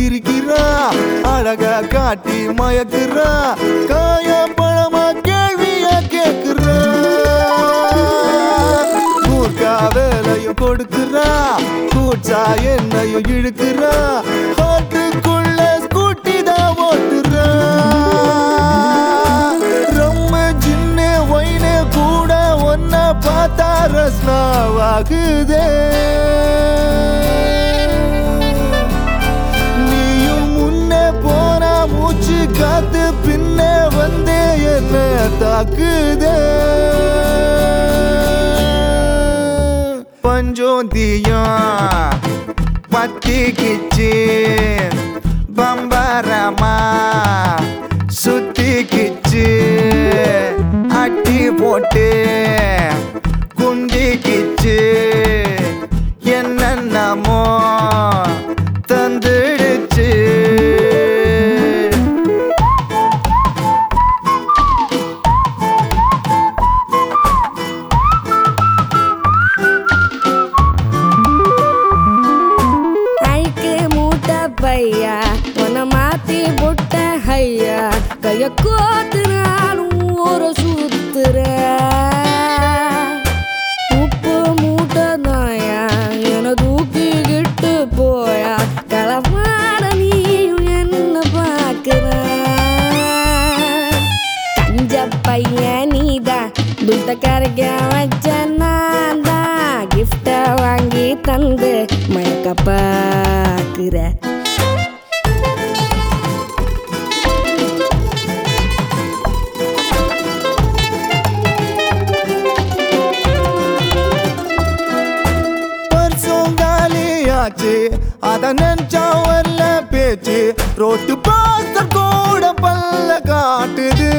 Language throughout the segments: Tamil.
சிரிக்கிறா அழகா காட்டி மயக்குறா காய பழமா கேள்வியா கேக்குறா கூர்க்கா வேலையும் கொடுக்குறா கூச்சா என்னையும் இழுக்குறா ஹாட்டுக்குள்ள ஸ்கூட்டி தான் ஓட்டுறா ரொம்ப சின்ன ஒயினு கூட ஒன்ன பார்த்தா ரஸ்னாவாகுதே நீயும் முன்னே போனா மூச்சு காத்து பின்னே வந்தே என்ன தாக்குதே பஞ்சோந்தியம் பத்திக்கிச்சு பம்பரமா சுத்திக்கிச்சு அட்டி போட்டு குண்டிக்கிச்சு என்னென்னமோ தந்துடுச்சு அழுக்கு மூட்டை பையா உன்னை மாத்தி புட்ட ஐயா கைய கோத்துனாலும் ஊரை சுத்துற உப்பு மூட்டை தாயா என தூக்கிக்கிட்டு போயா களவாட நீயும் என்ன பார்க்கிற கஞ்ச பையன் நீதான் துட்ட கரைக்க வச்ச நான் தான் கிஃப்ட வாங்கி தந்து மயக்க பாக்குற பர்சம் காலியாச்சு அத நினைச்சா வரல பேச்சு ரோட்டு பாஸ்டர் கூட பல்ல காட்டுது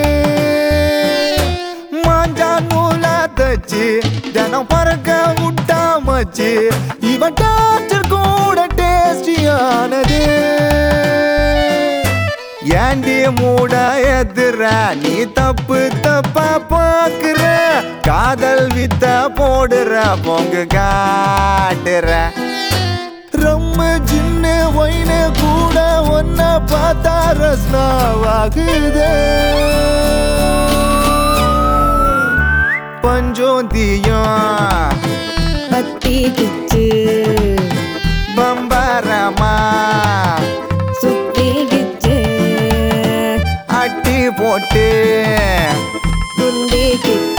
மாஞ்சா நூல தச்சு தினம் பறக்க விட்டா மச்சு இவன் டாக்டர் கூட டேஸ்டியானது ஏண்டி மூட எதிர நீ தப்பு தப்பா பாக்குற காதல் வித்த போடுற பொங்கு காட்டுற ரொம்ப சின்ன ஒயினு கூட ஒன்ன பார்த்தா ரஸ்னாவாகுதே பஞ்சோந்தியம் பத்தி கிச்சு பம்பரமா சுத்தி கிச்சு அட்டி போட்டு குந்தி கிச்சு